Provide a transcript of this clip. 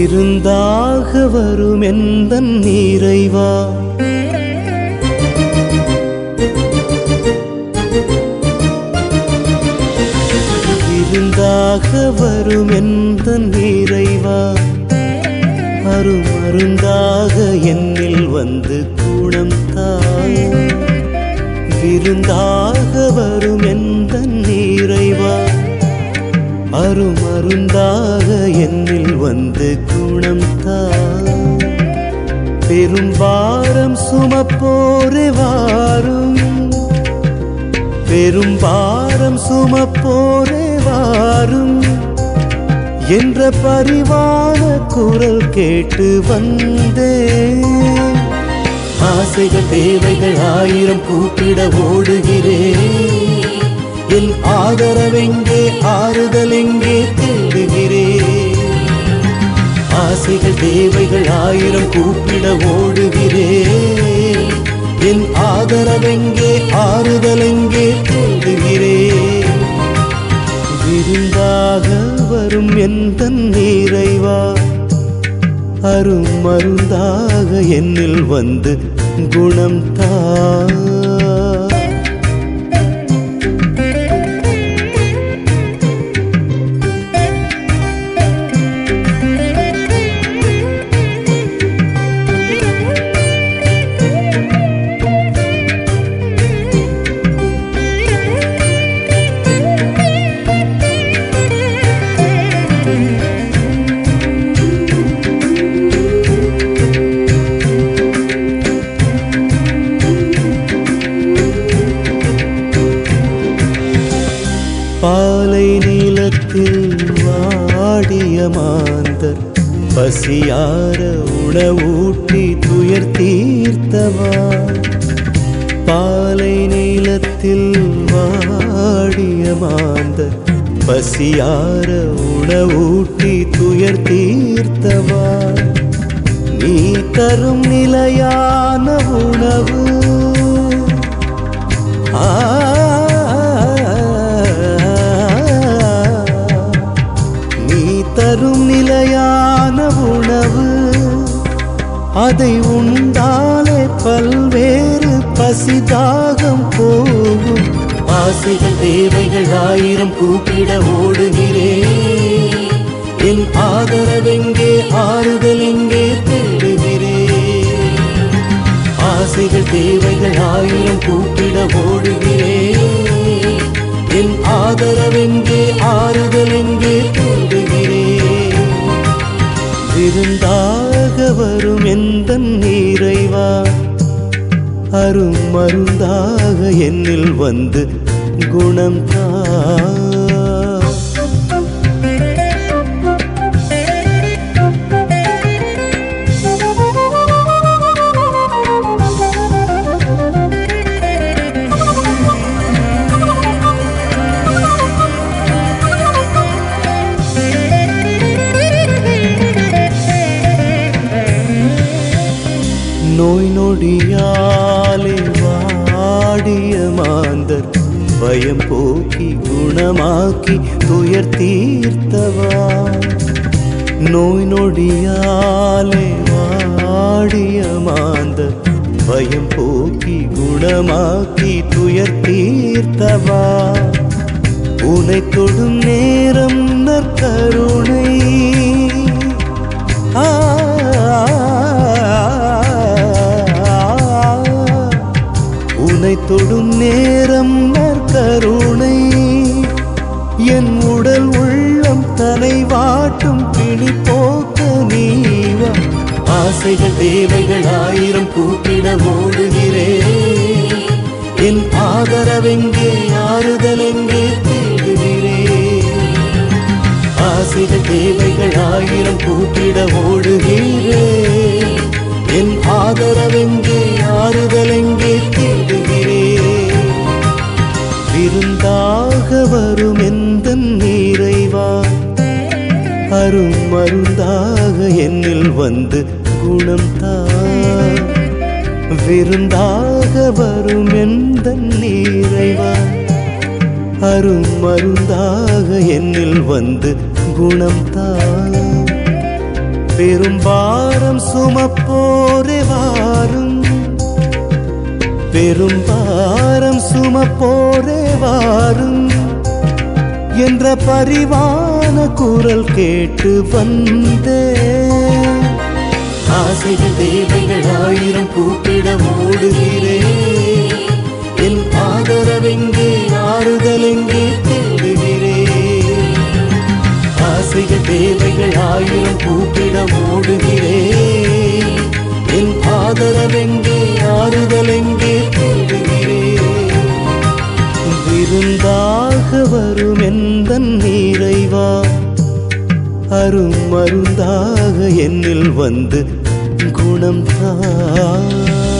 விருந்தாக வரும் எந்த நீரைவா விருந்தாக வரும் எந்த நீரைவா அருமருந்தாக என்னில் வந்து குணம் தாய் விருந்தாக வரும் எந்த நீரைவா அருமருந்தாக என்னில் வந்து குணம் தாய் பெரும் பாரம் சுமப்போரே வாரும் பெரும் பாரம் சுமப்போரே வாரும் என்ற பரிவான குரல் கேட்டு வந்தேன் ஆசைகள் தேவைகள் ஆயிரம் கூப்பிட ஓடுகிறேன் என் ஆதரவெங்கே ஆறுதல் எங்கே தேடுகிறேன் ஆசைகள் தேவைகள் ஆயிரம் கூப்பிட ஓடுகிறேன் என் ஆதரவெங்கே ஆறுதல் எங்கே தேடுகிறேன் விருந்தாக வரும் எந்த நீரைவா அரும் மருந்தாக என்னில் வந்து குணம் தா பாலை நீளத்தில் வாடிய மாந்தர் பசியார உணவூட்டி துயர் தீர்த்தவா பாலை நீளத்தில் வாடிய மாந்தர் பசியார உணவூட்டி துயர் தீர்த்தவா நீ தரும் நிலையான உணவு ஆ நீ தரும் நிலையான உணவு அதை உண்டாலே பல்வேறு பசிதாகம் போகும் ஆசைகள் தேவைகள் ஆயிரம் கூப்பிட ஓடுகிறேன் என் ஆதரவெங்கே ஆறுதல் எங்கே தேடுகிறேன் ஆசைகள் தேவைகள் ஆயிரம் கூப்பிட ஓடுகிறேன் என் ஆதரவெங்கே ஆறுதல் எங்கே தேடுகிறேன் விருந்தாக வரும் எந்த நீரைவா அரும் மருந்தாக என்னில் வந்து குணம் தா நோய் நொடியாலே வாடிய மாந்தர் பயம் போக்கி குணமாக்கி துயர் தீர்த்தவா நோய் நொடியாலே வாடிய மாந்தர் பயம் போக்கி குணமாக்கி துயர் தீர்த்தவா உனை தொடும் நேரம் நற்கருணை ஆ உனை தொடும் நேரம் நற்கருணை என் உடல் உள்ளம் தலை வாட்டும் பிணி போக்க நீவா ஆசைகள் தேவைகள் ஆயிரம் கூப்பிட ஓடுகிறேன் என் ஆதரவெங்கே ஆறுதல் எங்கே தேடுகிறேன் ஆசைகள் தேவைகள் ஆயிரம் கூப்பிட ஓடுகிறேன் என் ஆதரவெங்கே ஆறுதல் எங்கே தேடுகிறேன் விருந்தாக வரும் எந்த நீரைவா அரும் மருந்தாக என்னில் வந்து குணம் தா விருந்தாக வரும் எந்த நீரைவா அரும் மருந்தாக என்னில் வந்து குணம் தா பெரும்பாரம் சுமப்போரே வாரும் பெரும்பாரம் சுமப்போரே வாரும் என்ற பரிவான குரல் கேட்டு வந்தே ஆசைகள் தேவைகள் ஆயிரம் கூப்பிட ஓடுகிறேன் என் ஆதரவெங்கே ஆறுதல் எங்கே தேடுகிறேன் ஆசைகள் தேவைகள் ஆயிரம் கூப்பிட ஓடுகிறேன் என் ஆதரவெங்கே ஆறுதல் எங்கே தேடுகிறேன் விருந்தாக வரும் எந்த நீரைவா அரும் மருந்தாக என்னில் வந்து குணம் தா